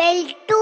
L two.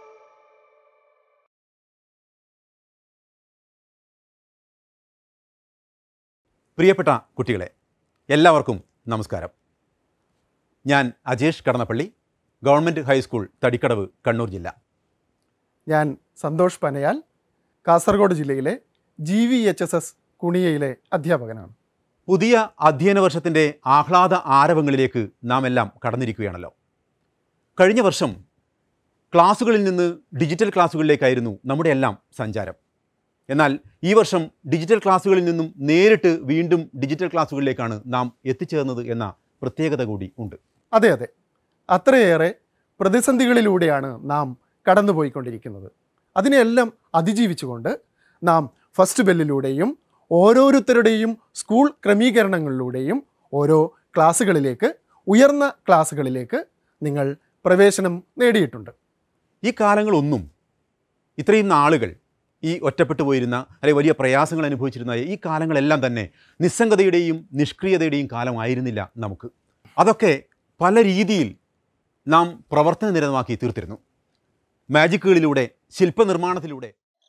പ്രിയപ്പെട്ട കുട്ടികളെ എല്ലാവർക്കും നമസ്കാരം ഞാൻ അജേഷ് കടന്നപ്പള്ളി ഗവൺമെൻറ് ഹൈസ്കൂൾ തടിക്കടവ് കണ്ണൂർ ജില്ല ഞാൻ സന്തോഷ് പനയാൽ കാസർഗോഡ് ജില്ലയിലെ G V H S S കുണിയയിലെ അധ്യാപകനാണ് പുതിയ അധ്യയന വർഷത്തിൻ്റെ ആഹ്ലാദ ആരവങ്ങളിലേക്ക് നാം എല്ലാം കടന്നിരിക്കുകയാണല്ലോ കഴിഞ്ഞ വർഷം ക്ലാസ്സുകളിൽ നിന്ന് ഡിജിറ്റൽ ക്ലാസ്സുകളിലേക്കായിരുന്നു നമ്മുടെ എല്ലാം സഞ്ചാരം എന്നാൽ ഈ വർഷം ഡിജിറ്റൽ ക്ലാസ്സുകളിൽ നിന്നും നേരിട്ട് വീണ്ടും ഡിജിറ്റൽ ക്ലാസ്സുകളിലേക്കാണ് നാം എത്തിച്ചേർന്നത് എന്ന പ്രത്യേകത കൂടി ഉണ്ട് അതെ അതെ അത്രയേറെ പ്രതിസന്ധികളിലൂടെയാണ് നാം കടന്നുപോയിക്കൊണ്ടിരിക്കുന്നത് അതിനെല്ലാം അതിജീവിച്ചുകൊണ്ട് നാം ഫസ്റ്റ് ബെല്ലിലൂടെയും ഓരോരുത്തരുടെയും സ്കൂൾ ക്രമീകരണങ്ങളിലൂടെയും ഓരോ ക്ലാസ്സുകളിലേക്ക് ഉയർന്ന ക്ലാസ്സുകളിലേക്ക് നിങ്ങൾ പ്രവേശനം നേടിയിട്ടുണ്ട് ഈ കാലങ്ങളൊന്നും ഇത്രയും നാളുകൾ ഈ ഒറ്റപ്പെട്ടു പോയിരുന്ന അല്ലെങ്കിൽ വലിയ പ്രയാസങ്ങൾ അനുഭവിച്ചിരുന്ന ഈ കാലങ്ങളെല്ലാം തന്നെ നിസ്സംഗതയുടെയും നിഷ്ക്രിയതയുടെയും കാലമായിരുന്നില്ല നമുക്ക് അതൊക്കെ പല രീതിയിൽ നാം പ്രവർത്തന നിരതമാക്കി തീർത്തിരുന്നു മാജിക്കുകളിലൂടെ ശില്പനിർമ്മാണത്തിലൂടെ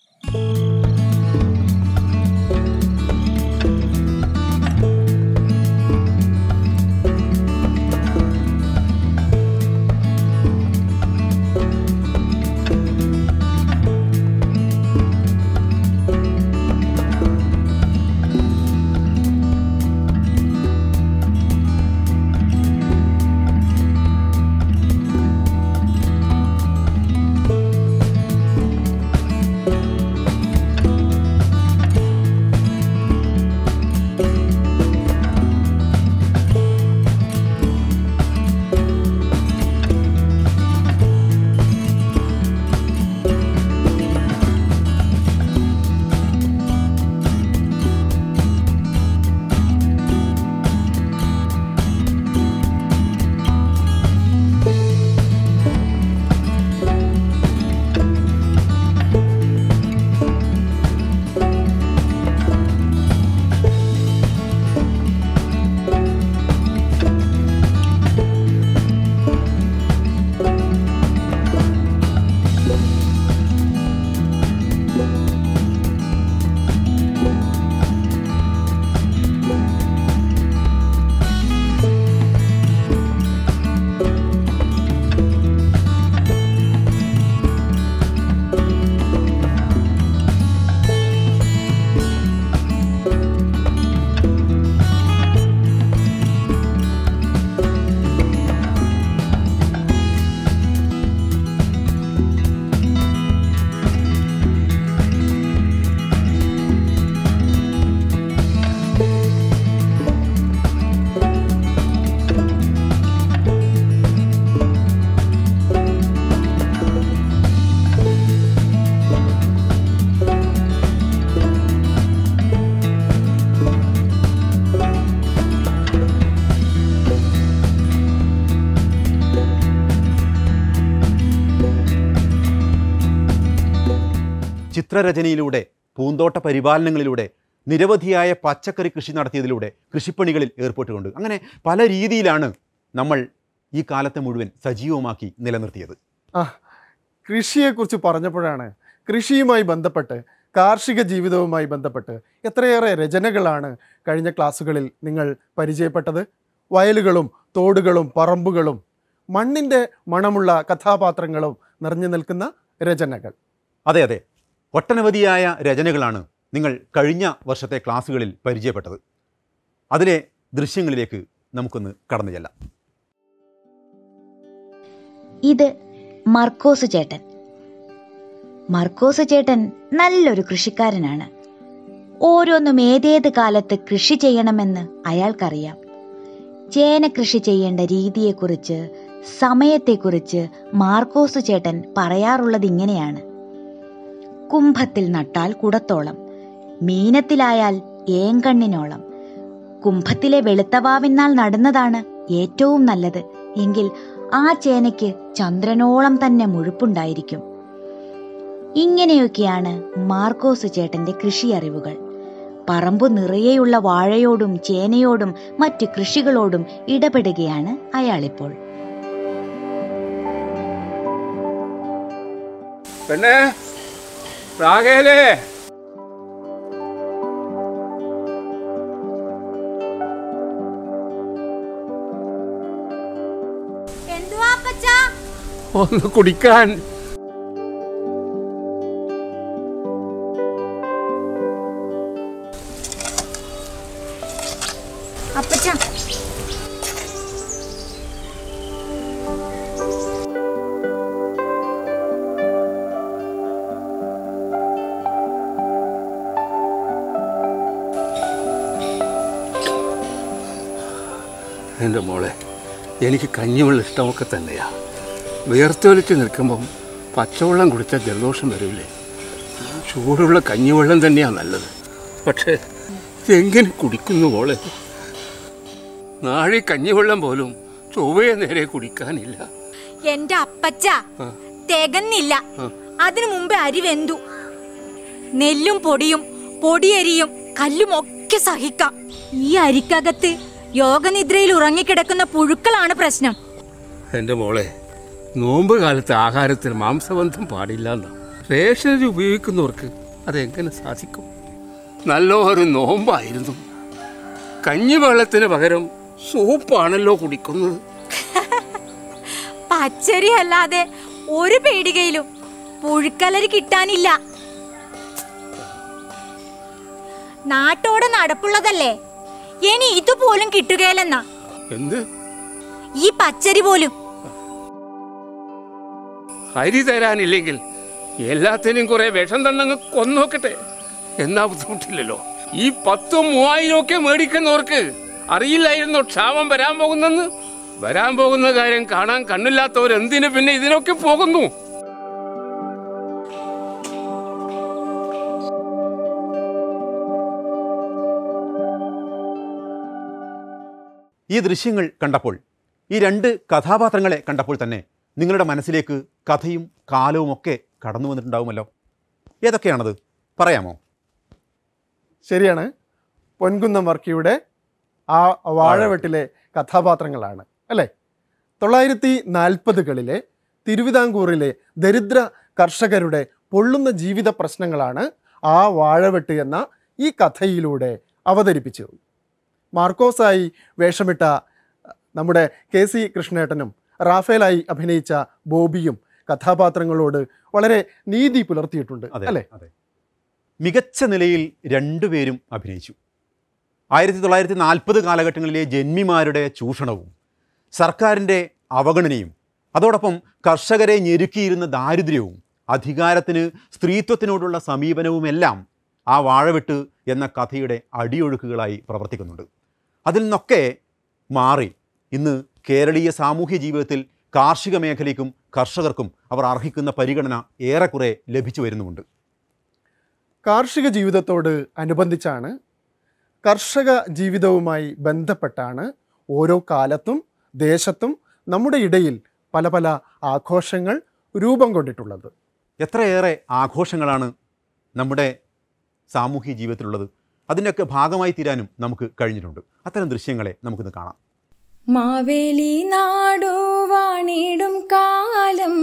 ചിത്രരചനയിലൂടെ പൂന്തോട്ട പരിപാലനങ്ങളിലൂടെ നിരവധിയായ പച്ചക്കറി കൃഷി നടത്തിയതിലൂടെ കൃഷിപ്പണികളിൽ ഏർപ്പെട്ടുകൊണ്ട് അങ്ങനെ പല രീതിയിലാണ് നമ്മൾ ഈ കാലത്തെ മുഴുവൻ സജീവമാക്കി നിലനിർത്തിയത് ആ കൃഷിയെക്കുറിച്ച് പറഞ്ഞപ്പോഴാണ് കൃഷിയുമായി ബന്ധപ്പെട്ട് കാർഷിക ജീവിതവുമായി ബന്ധപ്പെട്ട് എത്രയേറെ രചനകളാണ് കഴിഞ്ഞ ക്ലാസ്സുകളിൽ നിങ്ങൾ പരിചയപ്പെട്ടത് വയലുകളും തോടുകളും പറമ്പുകളും മണ്ണിൻ്റെ മണമുള്ള കഥാപാത്രങ്ങളും നിറഞ്ഞു നിൽക്കുന്ന രചനകൾ അതെ അതെ ഒട്ടനവധിയായ രചനകളാണ് നിങ്ങൾ കഴിഞ്ഞ വർഷത്തെ ക്ലാസ്സുകളിൽ പരിചയപ്പെട്ടത് അതിലെ ദൃശ്യങ്ങളിലേക്ക് നമുക്കൊന്ന് കടന്നു ചെല്ലാം ഇത് മർക്കോസ് ചേട്ടൻ മർക്കോസ് ചേട്ടൻ നല്ലൊരു കൃഷിക്കാരനാണ് ഓരോന്നും ഏതേത് കാലത്ത് കൃഷി ചെയ്യണമെന്ന് അയാൾക്കറിയാം ചേന കൃഷി ചെയ്യേണ്ട രീതിയെക്കുറിച്ച് സമയത്തെക്കുറിച്ച് മാർക്കോസ് ചേട്ടൻ പറയാറുള്ളത് ഇങ്ങനെയാണ് കുംഭത്തിൽ നട്ടാൽ കുടത്തോളം മീനത്തിലായാൽ ഏങ്കണ്ണിനോളം കുംഭത്തിലെ വെളുത്തവാവിന്നാൾ നടുന്നതാണ് ഏറ്റവും നല്ലത് എങ്കിൽ ആ ചേനയ്ക്ക് ചന്ദ്രനോളം തന്നെ മുഴുപ്പുണ്ടായിരിക്കും ഇങ്ങനെയൊക്കെയാണ് മാർക്കോസ് ചേട്ടന്റെ കൃഷി അറിവുകൾ പറമ്പു നിറയെയുള്ള വാഴയോടും ചേനയോടും മറ്റു കൃഷികളോടും ഇടപെടുകയാണ് അയാളിപ്പോൾ പെണ്ണേ രാഗേലേ എന്തുവാ അപ്പച്ചാ ഒന്ന് കുടിക്കാൻ അപ്പച്ച എൻ്റെ മോളെ എനിക്ക് കഞ്ഞിവെള്ളം ഇഷ്ടമൊക്കെ തന്നെയാ വിയർത്തൊലിച്ച് നിൽക്കുമ്പം പച്ചവെള്ളം കുടിച്ചാൽ ജലദോഷം വരില്ലേ ചൂടുള്ള കഞ്ഞിവെള്ളം തന്നെയാണ് നല്ലത് പക്ഷേ ഇതെങ്ങനെ കുടിക്കുന്നു മോളെ നാഴി കഞ്ഞിവെള്ളം പോലും ചൊവ്വയെ നേരെ കുടിക്കാനില്ല എന്റെ അപ്പച്ച ആ. തികന്നില്ല അതിനു മുമ്പേ അരി വെന്തു നെല്ലും പൊടിയും പൊടിയരിയും കല്ലും ഒക്കെ സഹിക്കാം ഈ അരിക്കകത്ത് യോഗനിദ്രയിൽ ഉറങ്ങിക്കിടക്കുന്ന പുഴുക്കളാണ് പ്രശ്നം എൻ്റെ മോളെ നോമ്പ് കാലത്ത് ആഹാരത്തിന് മാംസബന്ധം പാടില്ല എന്നാ റേഷനരി ഉപയോഗിക്കുന്നവർക്ക് അതെങ്ങനെ സാധിക്കും നല്ല ഒരു നോമ്പായിരുന്നു കഞ്ഞിവെള്ളത്തിന് പകരം സൂപ്പാണല്ലോ കുടിക്കുന്നത് പച്ചരി അല്ലാതെ ഒരു പീടികയിലും പുഴുക്കലരി കിട്ടാനില്ല നാട്ടോടെ നടപ്പുള്ളതല്ലേ ഇനി ഇതുപോലും കിട്ടുകയില്ലെന്നാ എന്ത് ഈ പച്ചരി പോലും അരി തരാനില്ലെങ്കിൽ എല്ലാത്തിനും കുറെ വിഷം തന്നങ്ങ് കൊന്നോക്കട്ടെ എന്നാ ബുദ്ധിമുട്ടില്ലല്ലോ ഈ പത്തും മൂവായിരം ഒക്കെ മേടിക്കുന്നവർക്ക് അറിയില്ലായിരുന്നോ ക്ഷാമം വരാൻ പോകുന്നെന്ന് വരാൻ പോകുന്ന കാര്യം കാണാൻ കണ്ണില്ലാത്തവർ എന്തിനു പിന്നെ ഇതിനൊക്കെ പോകുന്നു ഈ ദൃശ്യങ്ങൾ കണ്ടപ്പോൾ ഈ രണ്ട് കഥാപാത്രങ്ങളെ കണ്ടപ്പോൾ തന്നെ നിങ്ങളുടെ മനസ്സിലേക്ക് കഥയും കാലവും ഒക്കെ കടന്നു വന്നിട്ടുണ്ടാവുമല്ലോ ഏതൊക്കെയാണത് പറയാമോ ശരിയാണ് പൊൻകുന്നം വർക്കിയുടെ ആ വാഴവെട്ടിലെ കഥാപാത്രങ്ങളാണ് അല്ലേ തൊള്ളായിരത്തി നാൽപ്പതുകളിലെ തിരുവിതാംകൂറിലെ ദരിദ്ര കർഷകരുടെ പൊള്ളുന്ന ജീവിത പ്രശ്നങ്ങളാണ് ആ വാഴവെട്ട് എന്ന ഈ കഥയിലൂടെ അവതരിപ്പിച്ചത് മാർക്കോസായി വേഷമിട്ട നമ്മുടെ കെ സി കൃഷ്ണേട്ടനും റാഫേലായി അഭിനയിച്ച ബോബിയും കഥാപാത്രങ്ങളോട് വളരെ നീതി പുലർത്തിയിട്ടുണ്ട് അതെ അല്ലേ അതെ മികച്ച നിലയിൽ രണ്ടുപേരും അഭിനയിച്ചു ആയിരത്തി തൊള്ളായിരത്തി നാൽപ്പത് കാലഘട്ടങ്ങളിലെ ജന്മിമാരുടെ ചൂഷണവും സർക്കാരിൻ്റെ അവഗണനയും അതോടൊപ്പം കർഷകരെ ഞെരുക്കിയിരുന്ന ദാരിദ്ര്യവും അധികാരത്തിന് സ്ത്രീത്വത്തിനോടുള്ള സമീപനവുമെല്ലാം ആ വാഴവെട്ട് എന്ന കഥയുടെ അടിയൊഴുക്കുകളായി പ്രവർത്തിക്കുന്നുണ്ട് അതിൽ നിന്നൊക്കെ മാറി ഇന്ന് കേരളീയ സാമൂഹ്യ ജീവിതത്തിൽ കാർഷിക മേഖലയ്ക്കും കർഷകർക്കും അവർ അർഹിക്കുന്ന പരിഗണന ഏറെക്കുറെ ലഭിച്ചു വരുന്നുമുണ്ട് കാർഷിക ജീവിതത്തോട് അനുബന്ധിച്ചാണ് കർഷക ജീവിതവുമായി ബന്ധപ്പെട്ടാണ് ഓരോ കാലത്തും ദേശത്തും നമ്മുടെ ഇടയിൽ പല പല ആഘോഷങ്ങൾ രൂപം കൊണ്ടിട്ടുള്ളത് എത്രയേറെ ആഘോഷങ്ങളാണ് നമ്മുടെ സാമൂഹ്യ ജീവിതത്തിലുള്ളത് അതിൻ്റെയൊക്കെ ഭാഗമായി തീരാനും നമുക്ക് കഴിഞ്ഞിട്ടുണ്ട് അത്തരം ദൃശ്യങ്ങളെ നമുക്കിന്ന് കാണാം മാവേലി നാടു വാണിടും കാലം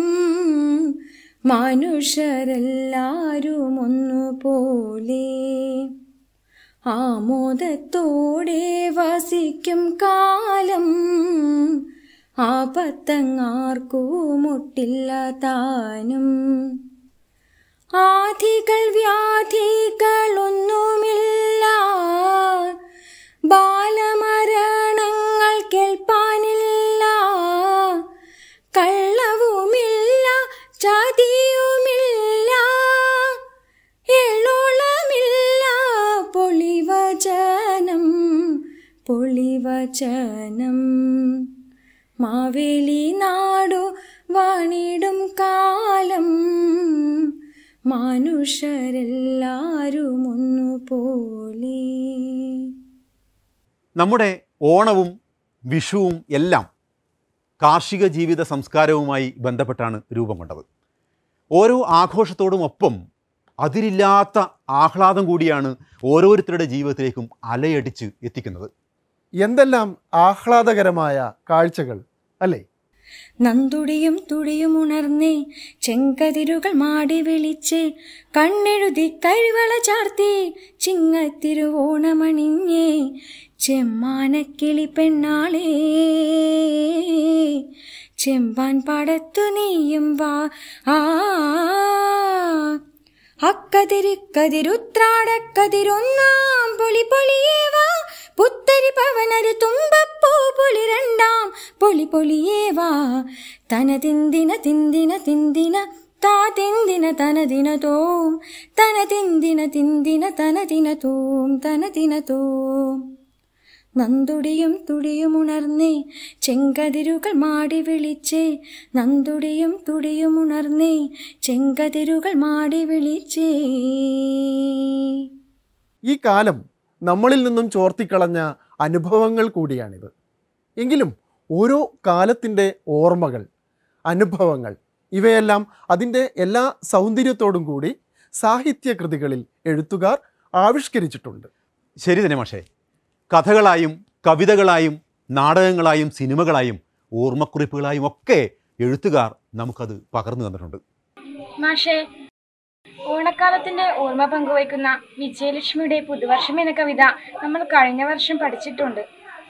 മനുഷ്യരെല്ലാരും ഒന്നുപോലെ ആമോദത്തോടെ വസിക്കും കാലം ആപത്തങ്ങാർക്കുമൊട്ടില്ല താനും ആധികൾ വ്യാധികളൊന്നുമില്ല ബാലമരണങ്ങൾ കേൾപ്പാനില്ല കള്ളവുമില്ല ചതിയുമില്ല എള്ളോളമില്ല പൊളിവചനം പൊളിവചനം മാവേലി നാടു വാണിടും കാലം മനുഷ്യരെല്ലാരും ഒന്നുപോലെ നമ്മുടെ ഓണവും വിഷുവും എല്ലാം കാർഷിക ജീവിത സംസ്കാരവുമായി ബന്ധപ്പെട്ടാണ് രൂപം കൊണ്ടത് ഓരോ ആഘോഷത്തോടും ഒപ്പം അതിരില്ലാത്ത ആഹ്ലാദം കൂടിയാണ് ഓരോരുത്തരുടെ ജീവിതത്തിലേക്കും അലയടിച്ച് എത്തിക്കുന്നത് എന്തെല്ലാം ആഹ്ലാദകരമായ കാഴ്ചകൾ അല്ലേ നന്തുടിയും തുടിയും ഉണർന്നേ ചെങ്കതിരുകൾ മാടി വിളിച്ച് കണ്ണെഴുതി കഴിവള ചാർത്തി ചിങ്ങത്തിരുവോണമണിഞ്ഞേ ചെമ്മാനക്കിളി പെണ്ണാളേ ചെമ്പാൻ പാടത്തു നീയും വാ ആ അക്കതിരിക്കതിരുത്രാടക്കതിരൊന്നാം പൊളി പൊളിയേവാ പുത്തരി പവനര് തുമ്പപ്പൂ പൊളി രണ്ടാം പൊളി പൊളിയേവാ തനതിന്തിന തിന്തിന തിന്തിന താ തിന്തിന തനതിന തോം തനതിന്തിന തിന്തിന തനതിന തോം തനതിന തോം നന്തുടിയും തുടിയും ഉണർന്നേ ചെങ്കതിരുകൾ മാടി വിളിച്ചേ നന്തുടിയും തുടിയും ഉണർന്നേ ചെങ്കതിരുകൾ മാടി വിളിച്ചേ ഈ കാലം നമ്മളിൽ നിന്നും ചോർത്തിക്കളഞ്ഞ അനുഭവങ്ങൾ കൂടിയാണിത് എങ്കിലും ഓരോ കാലത്തിൻ്റെ ഓർമ്മകൾ അനുഭവങ്ങൾ ഇവയെല്ലാം അതിൻ്റെ എല്ലാ സൗന്ദര്യത്തോടും കൂടി സാഹിത്യകൃതികളിൽ എഴുത്തുകാർ ആവിഷ്കരിച്ചിട്ടുണ്ട് ശരി തന്നെ മാഷേ കഥകളായും കവിതകളായും നാടകങ്ങളായും സിനിമകളായും ഓർമ്മക്കുറിപ്പുകളായും ഒക്കെ എഴുത്തുകാർ നമുക്കത് പകർന്നു തന്നിട്ടുണ്ട് മാഷേ ഓണക്കാലത്തിന്റെ ഓർമ്മ പങ്കുവയ്ക്കുന്ന വിജയലക്ഷ്മിയുടെ പുതുവർഷം എന്ന കവിത നമ്മൾ കഴിഞ്ഞ വർഷം പഠിച്ചിട്ടുണ്ട്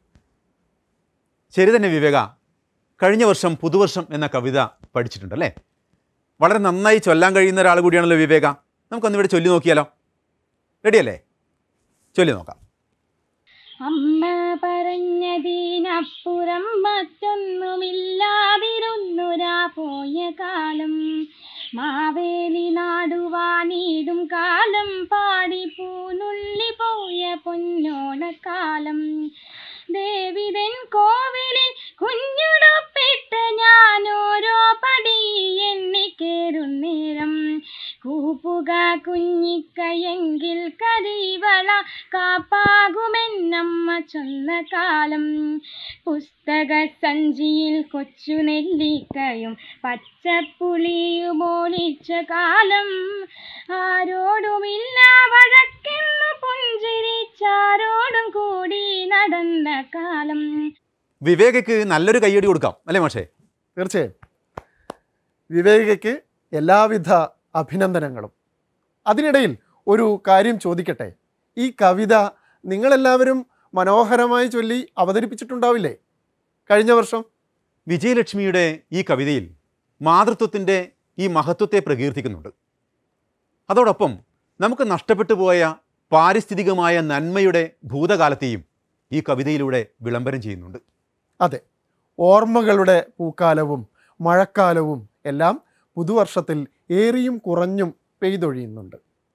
ശരി തന്നെ വിവേക കഴിഞ്ഞ വർഷം പുതുവർഷം എന്ന കവിത പഠിച്ചിട്ടുണ്ടല്ലേ വളരെ നന്നായി ചൊല്ലാൻ കഴിയുന്ന ഒരാൾ കൂടിയാണല്ലോ വിവേക നമുക്കൊന്നിവിടെ ചൊല്ലി നോക്കിയാലോ റെഡിയല്ലേ ചൊല്ലി നോക്കാം അമ്മ പറഞ്ഞതിനപ്പുറം മറ്റൊന്നുമില്ലാതിരുന്നുരാ പോയ കാലം മാവേലി നാടുവാനീടും കാലം പാടി പൂനുള്ളി പോയ പൊന്നോണക്കാലം ദേവിതൻ കോവിലിൽ കുഞ്ഞുടുപ്പിട്ട് ഞാൻ ഓരോ പടി എണ്ണിക്കേറുന്നേരം കൂപ്പുക കുഞ്ഞിക്കയെങ്കിൽ കരിവള കാപ്പാകുമെന്നമ്മ ചൊന്ന കാലം പുസ്തക സഞ്ചിയിൽ കൊച്ചു നെല്ലിക്കയും പച്ചപ്പുളിയുമോളിച്ച കാലം ആരോടുമില്ല വഴക്കെന്നു പുഞ്ചിരിച്ചാരോടും കൂടി നടന്ന കാലം വിവേകയ്ക്ക് നല്ലൊരു കയ്യടി കൊടുക്കാം അല്ലേ മാഷേ തീർച്ചയായും വിവേകയ്ക്ക് എല്ലാവിധ അഭിനന്ദനങ്ങളും അതിനിടയിൽ ഒരു കാര്യം ചോദിക്കട്ടെ ഈ കവിത നിങ്ങളെല്ലാവരും മനോഹരമായി ചൊല്ലി അവതരിപ്പിച്ചിട്ടുണ്ടാവില്ലേ കഴിഞ്ഞ വർഷം വിജയലക്ഷ്മിയുടെ ഈ കവിതയിൽ മാതൃത്വത്തിൻ്റെ ഈ മഹത്വത്തെ പ്രകീർത്തിക്കുന്നുണ്ട് അതോടൊപ്പം നമുക്ക് നഷ്ടപ്പെട്ടു പോയ പാരിസ്ഥിതികമായ നന്മയുടെ ഭൂതകാലത്തെയും ഈ കവിതയിലൂടെ വിളംബരം ചെയ്യുന്നുണ്ട് അതെ ഓർമ്മകളുടെ പൂക്കാലവും മഴക്കാലവും എല്ലാം പുതുവർഷത്തിൽ ഏറിയും കുറഞ്ഞും പെയ്തൊഴിയുന്നുണ്ട്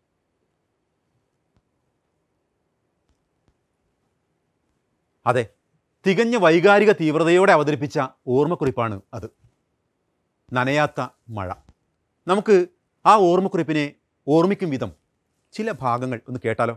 അതെ തികഞ്ഞ വൈകാരിക തീവ്രതയോടെ അവതരിപ്പിച്ച ഓർമ്മക്കുറിപ്പാണ് അത് നനയാത്ത മഴ നമുക്ക് ആ ഓർമ്മക്കുറിപ്പിനെ ഓർമ്മിക്കും വിധം ചില ഭാഗങ്ങൾ ഒന്ന് കേട്ടാലോ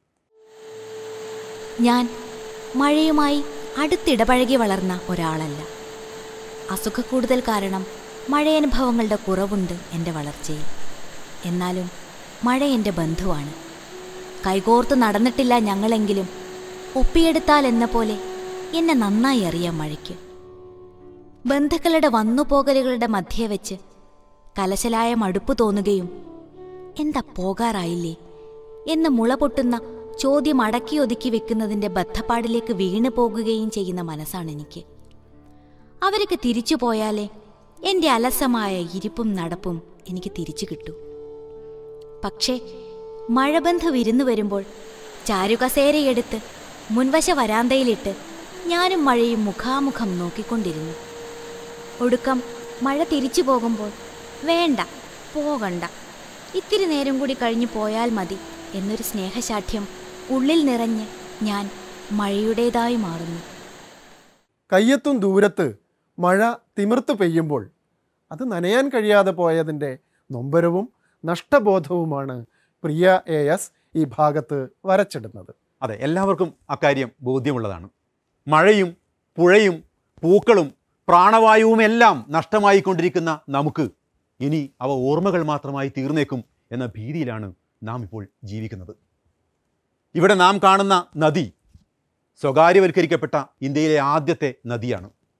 ഞാൻ മഴയുമായി അടുത്തിടപഴകി വളർന്ന ഒരാളല്ല അസുഖക്കൂടുതൽ കാരണം മഴയനുഭവങ്ങളുടെ കുറവുണ്ട് എൻ്റെ വളർച്ചയിൽ എന്നാലും മഴ എൻ്റെ ബന്ധുവാണ് കൈകോർത്ത് നടന്നിട്ടില്ല ഞങ്ങളെങ്കിലും ഒപ്പിയെടുത്താൽ എന്ന പോലെ എന്നെ നന്നായി അറിയാം മഴയ്ക്ക് ബന്ധുക്കളുടെ വന്നുപോകലുകളുടെ മധ്യേ വെച്ച് കലശലായ മടുപ്പ് തോന്നുകയും എന്താ പോകാറായില്ലേ എന്ന് മുള പൊട്ടുന്ന ചോദ്യം അടക്കി ഒതുക്കി വെക്കുന്നതിൻ്റെ ബദ്ധപ്പാടിലേക്ക് വീണു പോകുകയും ചെയ്യുന്ന മനസ്സാണ് എനിക്ക് അവരൊക്കെ തിരിച്ചു പോയാലേ എൻ്റെ അലസമായ ഇരിപ്പും നടപ്പും എനിക്ക് തിരിച്ചു കിട്ടൂ പക്ഷേ മഴബന്ധു വിരുന്നു വരുമ്പോൾ ചാരുകസേരയെടുത്ത് മുൻവശ വരാന്തയിലിട്ട് ഞാനും മഴയും മുഖാമുഖം നോക്കിക്കൊണ്ടിരുന്നു ഒടുക്കം മഴ തിരിച്ചു പോകുമ്പോൾ വേണ്ട പോകണ്ട ഇത്തിരി നേരം കൂടി കഴിഞ്ഞു പോയാൽ മതി എന്നൊരു സ്നേഹശാഠ്യം ഉള്ളിൽ നിറഞ്ഞ് ഞാൻ മഴയുടേതായി മാറുന്നു കയ്യെത്തും ദൂരത്ത് മഴ തിമിർത്ത് പെയ്യുമ്പോൾ അത് നനയാൻ കഴിയാതെ പോയതിൻ്റെ നൊമ്പരവും നഷ്ടബോധവുമാണ് പ്രിയ എ എസ് ഈ ഭാഗത്ത് വരച്ചിടുന്നത് അതെ എല്ലാവർക്കും അക്കാര്യം ബോധ്യമുള്ളതാണ് മഴയും പുഴയും പൂക്കളും പ്രാണവായുവും എല്ലാം നഷ്ടമായിക്കൊണ്ടിരിക്കുന്ന നമുക്ക് ഇനി അവ ഓർമ്മകൾ മാത്രമായി തീർന്നേക്കും എന്ന ഭീതിയിലാണ് നാം ഇപ്പോൾ ജീവിക്കുന്നത് ഇവിടെ നാം കാണുന്ന നദി സ്വകാര്യവൽക്കരിക്കപ്പെട്ട ഇന്ത്യയിലെ ആദ്യത്തെ നദിയാണ്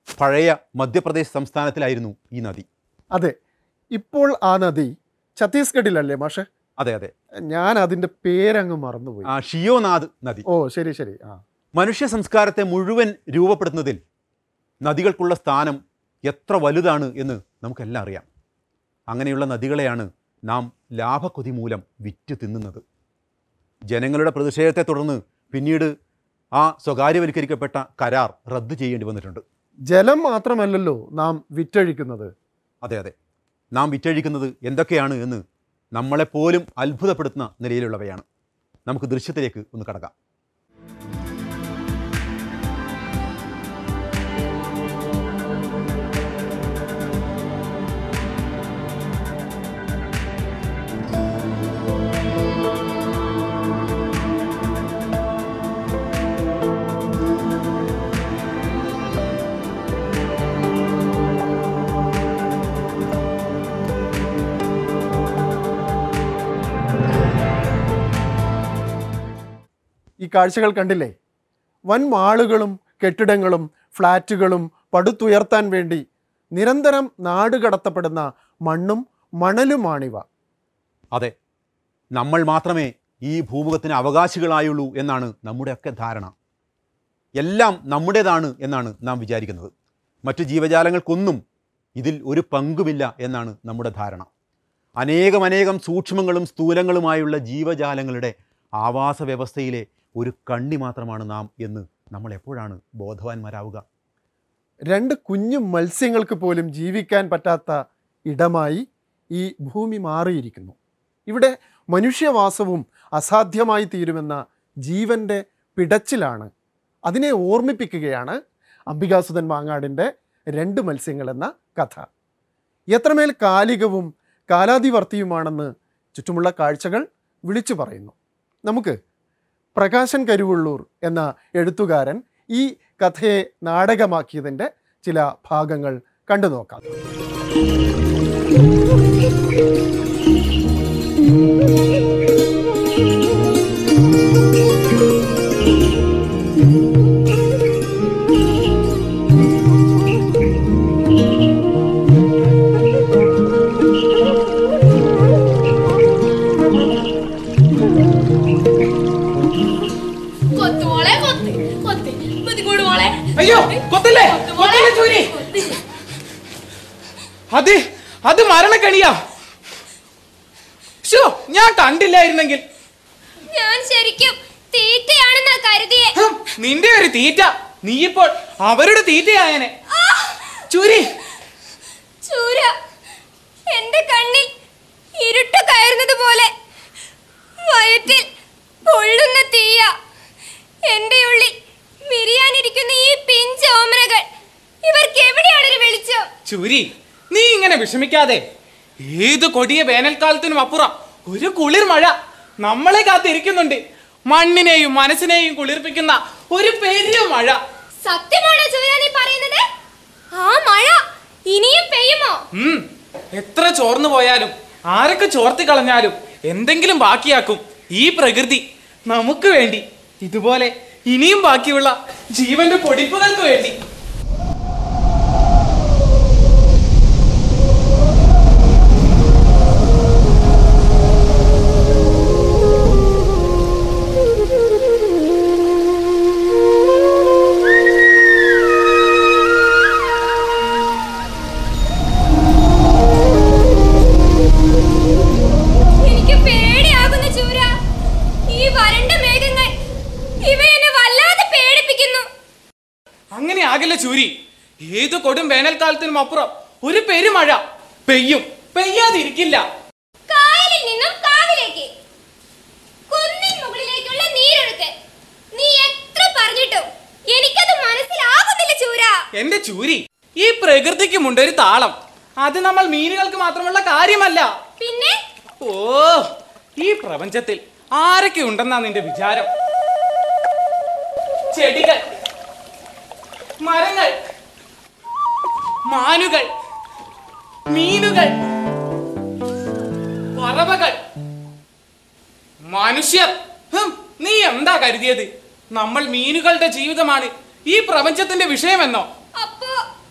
പഴയ മധ്യപ്രദേശ് സംസ്ഥാനത്തിലായിരുന്നു ഈ നദി അതെ ഇപ്പോൾ ആ നദി ഛത്തീസ്ഗഡിലല്ലേ മാഷെ അതെ അതെ ഞാൻ അതിൻ്റെ പേരങ്ങ് മറന്നുപോയി ആ ഷിയോനാഥ് നദി ഓ ശരി ശരി ആ മനുഷ്യ സംസ്കാരത്തെ മുഴുവൻ രൂപപ്പെടുത്തുന്നതിൽ നദികൾക്കുള്ള സ്ഥാനം എത്ര വലുതാണ് എന്ന് നമുക്കെല്ലാം അറിയാം അങ്ങനെയുള്ള നദികളെയാണ് നാം ലാഭക്കൊതി മൂലം വിറ്റ് തിന്നുന്നത് ജനങ്ങളുടെ പ്രതിഷേധത്തെ തുടർന്ന് പിന്നീട് ആ സ്വകാര്യവൽക്കരിക്കപ്പെട്ട കരാർ റദ്ദു ചെയ്യേണ്ടി വന്നിട്ടുണ്ട് ജലം മാത്രമല്ലല്ലോ നാം വിറ്റഴിക്കുന്നത് അതെ അതെ നാം വിറ്റഴിക്കുന്നത് എന്തൊക്കെയാണ് എന്ന് നമ്മളെപ്പോലും അത്ഭുതപ്പെടുത്തുന്ന നിലയിലുള്ളവയാണ് നമുക്ക് ദൃശ്യത്തിലേക്ക് ഒന്ന് കടക്കാം ഈ കാഴ്ചകൾ കണ്ടില്ലേ വൻ മാളുകളും കെട്ടിടങ്ങളും ഫ്ലാറ്റുകളും പടുത്തുയർത്താൻ വേണ്ടി നിരന്തരം നാടുകടത്തപ്പെടുന്ന മണ്ണും മണലുമാണിവ അതെ നമ്മൾ മാത്രമേ ഈ ഭൂമുഖത്തിന് അവകാശികളായുള്ളൂ എന്നാണ് നമ്മുടെയൊക്കെ ധാരണ എല്ലാം നമ്മുടേതാണ് എന്നാണ് നാം വിചാരിക്കുന്നത് മറ്റു ജീവജാലങ്ങൾക്കൊന്നും ഇതിൽ ഒരു പങ്കുമില്ല എന്നാണ് നമ്മുടെ ധാരണ അനേകം അനേകം സൂക്ഷ്മങ്ങളും സ്ഥൂലങ്ങളുമായുള്ള ജീവജാലങ്ങളുടെ ആവാസ വ്യവസ്ഥയിലെ ഒരു കണ്ണി മാത്രമാണ് നാം എന്ന് നമ്മൾ എപ്പോഴാണ് ബോധവാന്മാരാവുക രണ്ട് കുഞ്ഞു മത്സ്യങ്ങൾക്ക് പോലും ജീവിക്കാൻ പറ്റാത്ത ഇടമായി ഈ ഭൂമി മാറിയിരിക്കുന്നു ഇവിടെ മനുഷ്യവാസവും അസാധ്യമായി തീരുമെന്ന ജീവൻ്റെ പിടച്ചിലാണ് അതിനെ ഓർമ്മിപ്പിക്കുകയാണ് അംബികാസുധൻ മാങ്ങാടിൻ്റെ രണ്ട് മത്സ്യങ്ങൾ എന്ന കഥ എത്രമേൽ കാലികവും കാലാതിവർത്തിയുമാണെന്ന് ചുറ്റുമുള്ള കാഴ്ചകൾ വിളിച്ചു പറയുന്നു നമുക്ക് പ്രകാശൻ കരുവള്ളൂർ എന്ന എഴുത്തുകാരൻ ഈ കഥയെ നാടകമാക്കിയതിൻ്റെ ചില ഭാഗങ്ങൾ കണ്ടു നോക്കാം കൊത്തു മോളെ കൊത്ത് കൊത്ത് കൊത്തിക്കോട് മോളെ അയ്യോ കൊത്തല്ലേ കൊത്തല്ലേ ചൂരി അത് അത് മരണക്കണിയാ ഷോ ഞാൻ കണ്ടില്ലായിരുന്നെങ്കിൽ ഞാൻ ശരിക്കും തീറ്റയാണെന്നാ കരുതിയേ ഹും, നിന്റെ ഒരു തീറ്റ നീ ഇപ്പോൾ അവരുടെ തീറ്റയായനെ ചൂരി ചൂര എന്റെ കണ്ണിൽ ഇരുട്ട് കയറുന്നത് പോലെ വയറ്റിൽ പൊള്ളുന്ന തീയ എന്റെ ഉള്ളിൽ വിരിയാനിരിക്കുന്ന ഈ പിഞ്ച് ഓമനകൾ ഇവർക്ക് എവിടെയാണ് ഒരു വെളിച്ചം ചൂരി നീ ഇങ്ങനെ വിഷമിക്കാതെ ഏത് കൊടിയ വേനൽക്കാലത്തിനും അപ്പുറം ഒരു കുളിർ മഴ നമ്മളെ കാത്തിരിക്കുന്നുണ്ട് മണ്ണിനെയും മനസ്സിനെയും കുളിർപ്പിക്കുന്ന ഒരു പെരിയ മഴ സത്യമാണോ ചൂര നീ പറയുന്നത് ആ മഴ ഇനിയും പെയ്യുമോ ഉം. എത്ര ചോർന്നു പോയാലും ആരൊക്കെ ചോർത്തി കളഞ്ഞാലും എന്തെങ്കിലും ബാക്കിയാക്കും ഈ പ്രകൃതി നമുക്ക് വേണ്ടി ഇതുപോലെ ഇനിയും ബാക്കിയുള്ള ജീവന്റെ പൊടിപ്പുകൾക്ക് വേണ്ടി എനിക്ക് പേടിയാകുന്നു ചൂര ഈ വരണ്ട മേഘങ്ങൾ ഇവ എന്നെ വല്ലാതെ പേടിപ്പിക്കുന്നു അങ്ങനെ ആകില്ല ചൂരി ഏത് കൊടും വേനൽക്കാലത്തിനും അപ്പുറം ഒരു പെരുമഴ പെയ്യും പെയ്യാതിരിക്കില്ല കായലിൽ നിന്നും കാവിലേക്ക് കുന്നിൻ മുകളിലേക്കുള്ള നീരൊഴുക്ക് നീ എത്ര പറഞ്ഞിട്ടും എനിക്കത് മനസ്സിലാകുന്നില്ല ചൂര എന്റെ ചൂരി ഈ പ്രകൃതിക്കുമുണ്ട് ഒരു താളം അത് നമ്മൾ മീനുകൾക്ക് മാത്രമുള്ള കാര്യമല്ല പിന്നെ ഓ ഈ പ്രപഞ്ചത്തിൽ ആരൊക്കെ ഉണ്ടെന്നാ നിന്റെ വിചാരം ചെടികൾ മരങ്ങൾ മാനുകൾ മീനുകൾ പറവകൾ മനുഷ്യർ ഹും, നീ എന്താ കരുതിയത് നമ്മൾ മീനുകളുടെ ജീവിതമാണ് ഈ പ്രപഞ്ചത്തിന്റെ വിഷയമെന്നോ അപ്പോ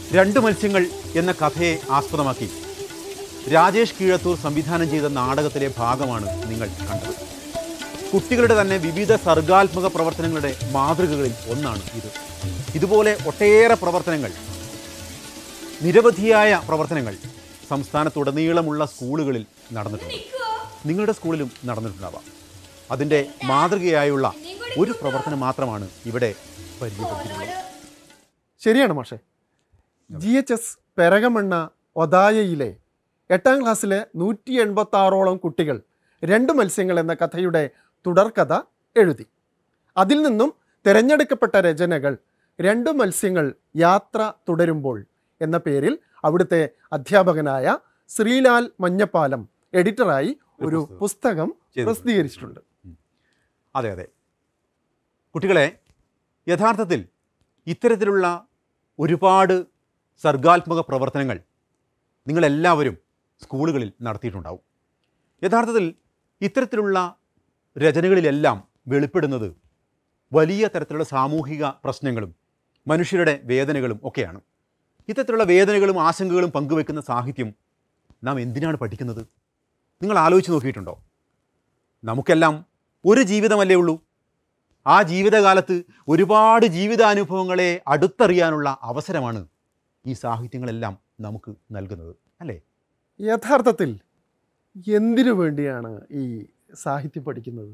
രണ്ട് മത്സ്യങ്ങൾ എന്ന കഥയെ ആസ്പദമാക്കി രാജേഷ് കീഴത്തൂർ സംവിധാനം ചെയ്ത നാടകത്തിലെ ഭാഗമാണ് നിങ്ങൾ കണ്ടത് കുട്ടികളുടെ തന്നെ വിവിധ സർഗാത്മക പ്രവർത്തനങ്ങളുടെ മാതൃകകളിൽ ഒന്നാണ് ഇത് ഇതുപോലെ ഒട്ടേറെ പ്രവർത്തനങ്ങൾ നിരവധിയായ പ്രവർത്തനങ്ങൾ സംസ്ഥാനത്തുടനീളമുള്ള സ്കൂളുകളിൽ നടന്നിട്ടുണ്ട് നിങ്ങളുടെ സ്കൂളിലും നടന്നിട്ടുണ്ടാവാം അതിൻ്റെ മാതൃകയായുള്ള ഒരു പ്രവർത്തനം മാത്രമാണ് ഇവിടെ പരിചയപ്പെടുത്തിയിട്ടുള്ളത് ശരിയാണ് മാഷെ ജി എച്ച് എസ് പെരകമണ്ണ ഒതായയിലെ എട്ടാം ക്ലാസ്സിലെ നൂറ്റി എൺപത്തി ആറോളം കുട്ടികൾ രണ്ട് മത്സ്യങ്ങൾ എന്ന കഥയുടെ തുടർക്കഥ എഴുതി അതിൽ നിന്നും തിരഞ്ഞെടുക്കപ്പെട്ട രചനകൾ രണ്ട് മത്സ്യങ്ങൾ യാത്ര തുടരുമ്പോൾ എന്ന പേരിൽ അവിടുത്തെ അധ്യാപകനായ ശ്രീലാൽ മഞ്ഞപ്പാലം എഡിറ്ററായി ഒരു പുസ്തകം ചെയ്തിട്ടുണ്ട്. പ്രസിദ്ധീകരിച്ചിട്ടുണ്ട് അതെ അതെ കുട്ടികളെ യഥാർത്ഥത്തിൽ ഇത്തരത്തിലുള്ള ഒരുപാട് സർഗാത്മക പ്രവർത്തനങ്ങൾ നിങ്ങളെല്ലാവരും സ്കൂളുകളിൽ നടത്തിയിട്ടുണ്ടാവും യഥാർത്ഥത്തിൽ ഇത്തരത്തിലുള്ള രചനകളിലെല്ലാം വെളിപ്പെടുന്നത് വലിയ തരത്തിലുള്ള സാമൂഹിക പ്രശ്നങ്ങളും മനുഷ്യരുടെ വേദനകളും ഒക്കെയാണ് ഇത്തരത്തിലുള്ള വേദനകളും ആശങ്കകളും പങ്കുവെക്കുന്ന സാഹിത്യം നാം എന്തിനാണ് പഠിക്കുന്നത് നിങ്ങൾ ആലോചിച്ച് നോക്കിയിട്ടുണ്ടോ നമുക്കെല്ലാം ഒരു ജീവിതമല്ലേ ഉള്ളൂ ആ ജീവിതകാലത്ത് ഒരുപാട് ജീവിതാനുഭവങ്ങളെ അടുത്തറിയാനുള്ള അവസരമാണ് ഈ സാഹിത്യങ്ങളെല്ലാം നമുക്ക് നൽകുന്നത് അല്ലേ യഥാർത്ഥത്തിൽ എന്തിനു വേണ്ടിയാണ് ഈ സാഹിത്യം പഠിക്കുന്നത്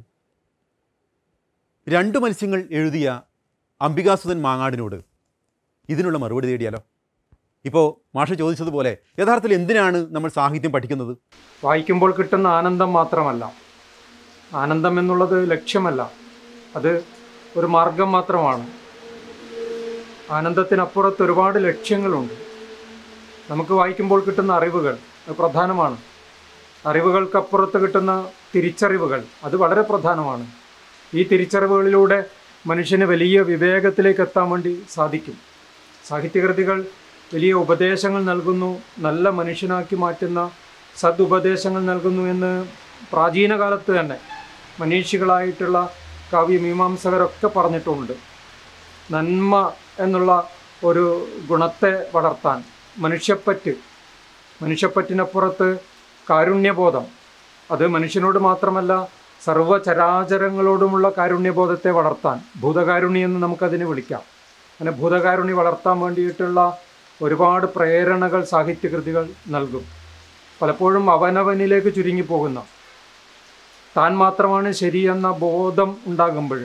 രണ്ട് മത്സ്യങ്ങൾ എഴുതിയ അംബികാസുധൻ മാങ്ങാടിനോട് ഇതിനുള്ള മറുപടി തേടിയാലോ ഇപ്പോൾ മാഷ് ചോദിച്ചതുപോലെ യഥാർത്ഥത്തിൽ എന്തിനാണ് നമ്മൾ സാഹിത്യം പഠിക്കുന്നത് വായിക്കുമ്പോൾ കിട്ടുന്ന ആനന്ദം മാത്രമല്ല ആനന്ദം എന്നുള്ളത് ലക്ഷ്യമല്ല അത് ഒരു മാർഗം മാത്രമാണ് ആനന്ദത്തിനപ്പുറത്ത് ഒരുപാട് ലക്ഷ്യങ്ങളുണ്ട് നമുക്ക് വായിക്കുമ്പോൾ കിട്ടുന്ന അറിവുകൾ അത് പ്രധാനമാണ് അറിവുകൾക്കപ്പുറത്ത് കിട്ടുന്ന തിരിച്ചറിവുകൾ അത് വളരെ പ്രധാനമാണ് ഈ തിരിച്ചറിവുകളിലൂടെ മനുഷ്യന് വലിയ വിവേകത്തിലേക്ക് എത്താൻ വേണ്ടി സാധിക്കും സാഹിത്യകൃതികൾ വലിയ ഉപദേശങ്ങൾ നൽകുന്നു നല്ല മനുഷ്യനാക്കി മാറ്റുന്ന സദുപദേശങ്ങൾ നൽകുന്നു എന്ന് പ്രാചീന കാലത്ത് തന്നെ മനീഷികളായിട്ടുള്ള കാവ്യമീമാംസകരൊക്കെ പറഞ്ഞിട്ടുണ്ട് നന്മ എന്നുള്ള ഒരു ഗുണത്തെ വളർത്താൻ മനുഷ്യപ്പറ്റ് മനുഷ്യപ്പറ്റിനപ്പുറത്ത് കാരുണ്യബോധം അത് മനുഷ്യനോട് മാത്രമല്ല സർവ്വചരാചരങ്ങളോടുമുള്ള കാരുണ്യബോധത്തെ വളർത്താൻ ഭൂതകാരുണ്യം എന്ന് നമുക്കതിനെ വിളിക്കാം അങ്ങനെ ഭൂതകാരുണ്യം വളർത്താൻ വേണ്ടിയിട്ടുള്ള ഒരുപാട് പ്രേരണകൾ സാഹിത്യകൃതികൾ നൽകും പലപ്പോഴും അവനവനിലേക്ക് ചുരുങ്ങിപ്പോകുന്ന താൻ മാത്രമാണ് ശരിയെന്ന ബോധം ഉണ്ടാകുമ്പോൾ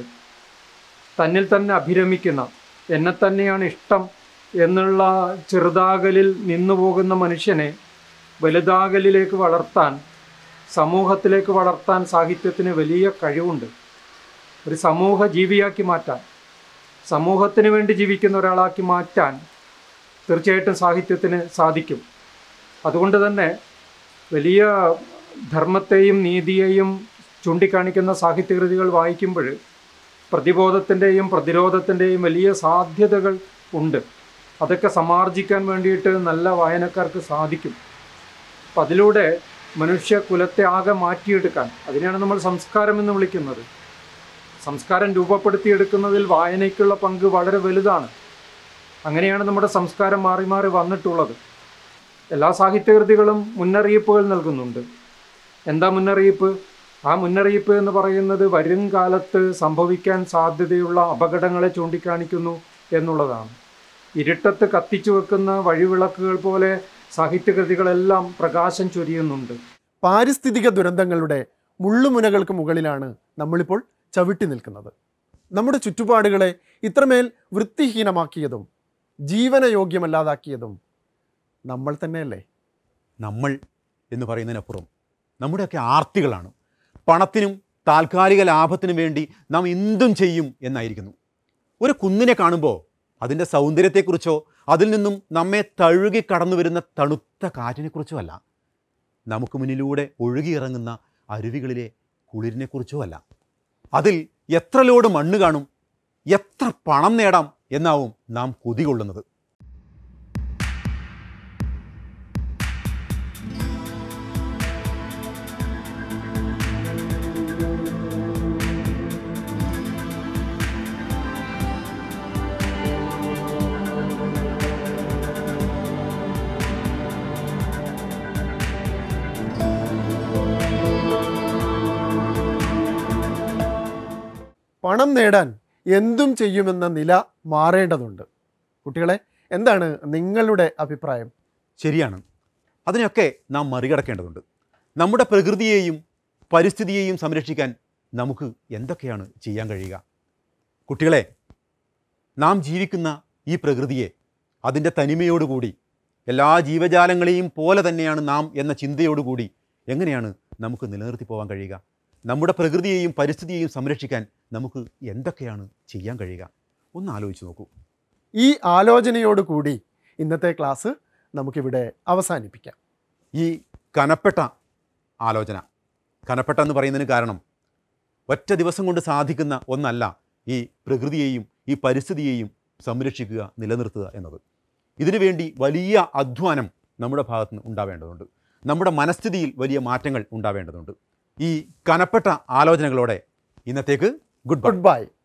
തന്നിൽ തന്നെ അഭിരമിക്കുന്ന എന്നെ തന്നെയാണ് ഇഷ്ടം എന്നുള്ള ചെറുതാകലിൽ നിന്നു പോകുന്ന മനുഷ്യനെ വലുതാകലിലേക്ക് വളർത്താൻ സമൂഹത്തിലേക്ക് വളർത്താൻ സാഹിത്യത്തിന് വലിയ കഴിവുണ്ട് ഒരു സമൂഹ ജീവിയാക്കി മാറ്റാൻ സമൂഹത്തിന് വേണ്ടി ജീവിക്കുന്ന ഒരാളാക്കി മാറ്റാൻ തീർച്ചയായിട്ടും സാഹിത്യത്തിന് സാധിക്കും അതുകൊണ്ട് തന്നെ വലിയ ധർമ്മത്തെയും നീതിയെയും ചൂണ്ടിക്കാണിക്കുന്ന സാഹിത്യകൃതികൾ വായിക്കുമ്പോൾ പ്രതിബോധത്തിൻ്റെയും പ്രതിരോധത്തിൻ്റെയും വലിയ സാധ്യതകൾ ഉണ്ട് അതൊക്കെ സമാർജിക്കാൻ വേണ്ടിയിട്ട് നല്ല വായനക്കാർക്ക് സാധിക്കും അപ്പം അതിലൂടെ മനുഷ്യ കുലത്തെ ആകെ മാറ്റിയെടുക്കാൻ അതിനെയാണ് നമ്മൾ സംസ്കാരം എന്ന് വിളിക്കുന്നത് സംസ്കാരം രൂപപ്പെടുത്തിയെടുക്കുന്നതിൽ വായനയ്ക്കുള്ള പങ്ക് വളരെ വലുതാണ് അങ്ങനെയാണ് നമ്മുടെ സംസ്കാരം മാറി മാറി വന്നിട്ടുള്ളത് എല്ലാ സാഹിത്യകൃതികളും മുന്നറിയിപ്പുകൾ നൽകുന്നുണ്ട് എന്താ മുന്നറിയിപ്പ് ആ മുന്നറിയിപ്പ് എന്ന് പറയുന്നത് വരും കാലത്ത് സംഭവിക്കാൻ സാധ്യതയുള്ള അപകടങ്ങളെ ചൂണ്ടിക്കാണിക്കുന്നു എന്നുള്ളതാണ് ഇരുട്ടത്ത് കത്തിച്ചു വെക്കുന്ന വഴിവിളക്കുകൾ പോലെ സാഹിത്യകൃതികളെല്ലാം പ്രകാശം ചൊരിയുന്നുണ്ട് പാരിസ്ഥിതിക ദുരന്തങ്ങളുടെ മുള്ളുമുനകൾക്ക് മുകളിലാണ് നമ്മളിപ്പോൾ ചവിട്ടി നിൽക്കുന്നത് നമ്മുടെ ചുറ്റുപാടുകളെ ഇത്രമേൽ വൃത്തിഹീനമാക്കിയതും ജീവനയോഗ്യമല്ലാതാക്കിയതും നമ്മൾ തന്നെയല്ലേ നമ്മൾ എന്ന് പറയുന്നതിനപ്പുറം നമ്മുടെയൊക്കെ ആർത്തികളാണ് പണത്തിനും താൽക്കാലിക ലാഭത്തിനും വേണ്ടി നാം എന്തും ചെയ്യും എന്നായിരിക്കുന്നു ഒരു കുന്നിനെ കാണുമ്പോൾ അതിൻ്റെ സൗന്ദര്യത്തെക്കുറിച്ചോ അതിൽ നിന്നും നമ്മെ തഴുകി കടന്നു വരുന്ന തണുത്ത കാറ്റിനെക്കുറിച്ചോ അല്ല നമുക്ക് മുന്നിലൂടെ ഒഴുകിയിറങ്ങുന്ന അരുവികളിലെ കുളിരിനെക്കുറിച്ചോ അല്ല അതിൽ എത്ര ലോഡ് മണ്ണ് കാണും എത്ര പണം നേടാം എന്നാവും നാം കൊതികൊള്ളുന്നത് പണം നേടാൻ എന്തും ചെയ്യുമെന്ന നില മാറേണ്ടതുണ്ട് കുട്ടികളെ എന്താണ് നിങ്ങളുടെ അഭിപ്രായം ശരിയാണ് അതിനെയൊക്കെ നാം മറികടക്കേണ്ടതുണ്ട് നമ്മുടെ പ്രകൃതിയെയും പരിസ്ഥിതിയെയും സംരക്ഷിക്കാൻ നമുക്ക് എന്തൊക്കെയാണ് ചെയ്യാൻ കഴിയുക കുട്ടികളെ നാം ജീവിക്കുന്ന ഈ പ്രകൃതിയെ അതിൻ്റെ തനിമയോടുകൂടി എല്ലാ ജീവജാലങ്ങളെയും പോലെ തന്നെയാണ് നാം എന്ന ചിന്തയോടുകൂടി എങ്ങനെയാണ് നമുക്ക് നിലനിർത്തി പോകാൻ കഴിയുക നമ്മുടെ പ്രകൃതിയെയും പരിസ്ഥിതിയെയും സംരക്ഷിക്കാൻ നമുക്ക് എന്തൊക്കെയാണ് ചെയ്യാൻ കഴിയുക ഒന്ന് ആലോചിച്ച് നോക്കൂ ഈ ആലോചനയോട് കൂടി ഇന്നത്തെ ക്ലാസ് നമുക്കിവിടെ അവസാനിപ്പിക്കാം ഈ കനപ്പെട്ട ആലോചന കനപ്പെട്ട എന്ന് പറയുന്നതിന് കാരണം ഒറ്റ ദിവസം കൊണ്ട് സാധിക്കുന്ന ഒന്നല്ല ഈ പ്രകൃതിയെയും ഈ പരിസ്ഥിതിയെയും സംരക്ഷിക്കുക നിലനിർത്തുക എന്നത് ഇതിനുവേണ്ടി വലിയ അധ്വാനം നമ്മുടെ ഭാഗത്ത് നിന്ന് ഉണ്ടാവേണ്ടതുണ്ട് നമ്മുടെ മനസ്ഥിതിയിൽ വലിയ മാറ്റങ്ങൾ ഉണ്ടാവേണ്ടതുണ്ട് ഈ കനപ്പെട്ട ആലോചനകളോടെ ഇന്നത്തേക്ക് ഗുഡ് ബൈ ഗുഡ് ബൈ